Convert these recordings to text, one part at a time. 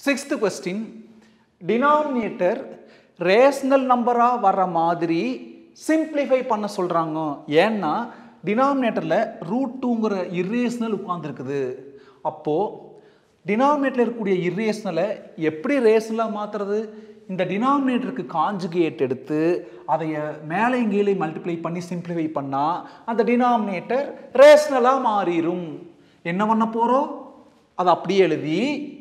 sixth question denominator rational நம்பராக வர்ற மாதிரி சிம்பிளிஃபை பண்ண சொல்கிறாங்க ஏன்னா டினாமினேட்டரில் ரூட் டூங்கிற இர்ரேஷனல் உட்காந்துருக்குது அப்போது டினாமினேட்டரில் இருக்கக்கூடிய இர்ரேஷனலை எப்படி ரேஷனலாக மாற்றுறது இந்த டினாமினேட்டருக்கு காஞ்சுகேட் எடுத்து அதை மேலே கீழே மல்டிப்ளை பண்ணி சிம்பிளிஃபை பண்ணால் அந்த டினாமினேட்டர் ரேஷனலாக மாறிடும் என்ன பண்ண போகிறோம் அதை அப்படியே எழுதி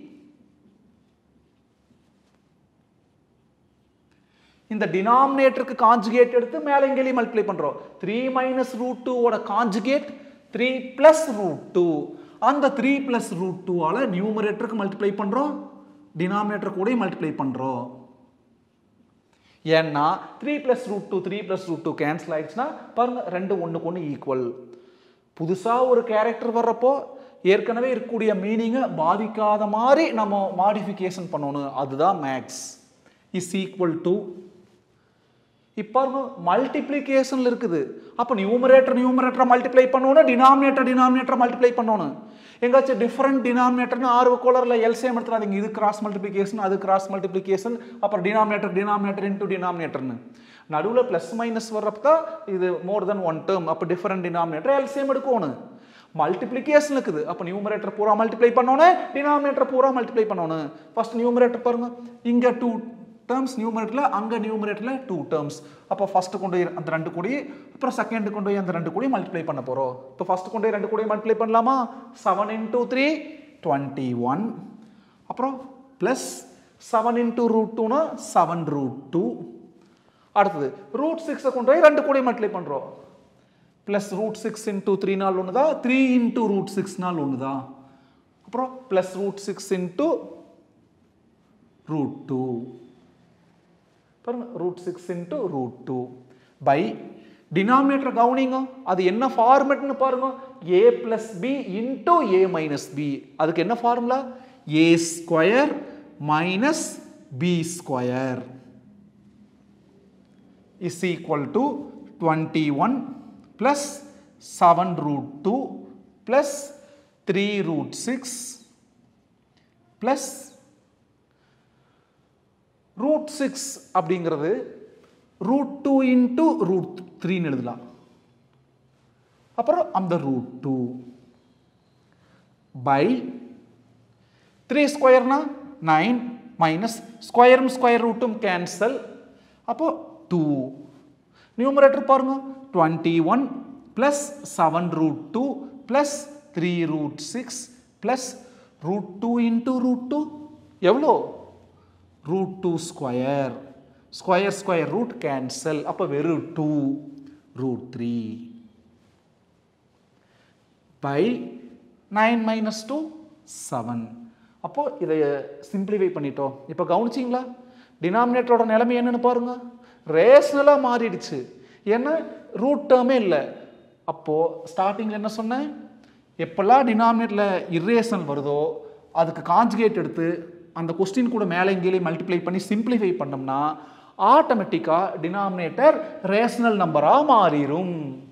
இந்த டினாமினேட்டருக்கு காஞ்சுகேட் எடுத்து மேலே கீழே மல்டிப்ளை பண்ணுறோம் த்ரீ மைனஸ் ரூட் டூவோட conjugate three plus root two அந்த த்ரீ ப்ளஸ் ரூட் டூவால் நியூமரேட்டருக்கு மல்டிப்ளை பண்ணுறோம் டினாமினேட்டர் கூட மல்டிப்ளை பண்ணுறோம் ஏன்னா three plus root two three plus root two cancel ஆயிடுச்சுன்னா பாருங்க ரெண்டு ஒன்றுக்கு ஒன்று ஈக்குவல் புதுசாக ஒரு கேரக்டர் வர்றப்போ ஏற்கனவே இருக்கக்கூடிய மீனிங்கை பாதிக்காத மாதிரி நம்ம மாடிஃபிகேஷன் பண்ணணும் அதுதான் மேக்ஸ் இஸ் ஈக்குவல் டு இப்போ மல்டிப்ளிகேஷனில் இருக்குது அப்போ நியூமரேட்டர் நியூமரேட்டரை மல்டிப்ளை பண்ணணும் டினாமினேட்டர் டினாமினேட்டரை மல்டிப்ளை பண்ணணும் எங்காச்சும் டிஃப்ரெண்ட் டினாமினேட்டர்னு ஆறு கோலரில் எல்சிஎம் எடுத்துறாதீங்க இது கிராஸ் மல்டிப்ளிகேஷன் அது கிராஸ் மல்டிப்ளிகேஷன் அப்புறம் டினாமினேட்டர் டினாமினேட்டர் இன்டூ டினாமினேட்டர்னு நடுவில் ப்ளஸ் மைனஸ் வர்றப்ப தான் இது மோர் தென் ஒன் டேர்ம் அப்போ டிஃப்ரெண்ட் டினாமினேட்டர் எல்சிஎம் எடுக்கணும் மல்டிப்ளிகேஷன் இருக்குது அப்போ நியூமரேட்டர் பூரா மல்டிப்ளை பண்ணணும் டினாமினேட்டர் பூரா மல்டிப்ளை பண்ணணும் ஃபர்ஸ்ட் நியூமரேட்டர் பாருங்க இங்கே டூ டேர்ம்ஸ் நியூமரேட்டரில் அங்கே நியூமரேட்டரில் டூ டேர்ம்ஸ் அப்போ ஃபஸ்ட்டு கொண்டு போய் அந்த ரெண்டு கூடி அப்புறம் செகண்ட் கொண்டு போய் அந்த ரெண்டு கூடி மல்டிப்ளை பண்ண போகிறோம் இப்போ ஃபஸ்ட்டு கொண்டு போய் ரெண்டு கூடி மல்டிப்ளை பண்ணலாமா seven into three twenty one அப்புறம் ப்ளஸ் செவன் இன்டூ ரூட் டூனா செவன் ரூட் டூ அடுத்தது ரூட் சிக்ஸை கொண்டு போய் ரெண்டு கூடி மல்டிப்ளை பண்ணுறோம் plus root six into three நாள் ஒன்று தான் த்ரீ இன்டூ ரூட் சிக்ஸ் நாள் ஒன்று தான் அப்புறம் plus root six into root two பாருங்க root six into root two by denominator கவனிங்க அது என்ன ஃபார்மெட்னு பாருங்க A plus B into A minus B அதுக்கு என்ன formula A square minus B square is equal to twenty one plus seven root two plus three root six plus root six அப்படிங்கிறது root two into root த்ரீன்னு எழுதலாம் அப்புறம் அந்த root two by three ஸ்கொயர்னா nine minus ஸ்கொயரும் square ரூட்டும் cancel அப்போ two numerator பாருங்க twenty one plus seven root two plus three root six plus root two into root two எவ்வளோ root two square square square root cancel அப்போ வெறும் two root three by nine minus two seven அப்போது இதை simplify பண்ணிட்டோம் இப்போ கவனிச்சிங்களா டினாமினேட்டரோட நிலைமை என்னன்னு பாருங்க ரேஷனலாக மாறிடுச்சு ஏன்னா ரூட் டேர்மே இல்லை அப்போது ஸ்டார்டிங்கில் என்ன சொன்னேன் எப்பெல்லாம் டினாமினேட்டில் இர்ரேஷனல் வருதோ அதுக்கு காஞ்சுகேட் எடுத்து அந்த கொஸ்டின் கூட மேலே கீழே மல்டிப்ளை பண்ணி சிம்பிளிஃபை பண்ணோம்னா ஆட்டோமேட்டிக்காக டினாமினேட்டர் ரேஷனல் நம்பராக மாறிடும்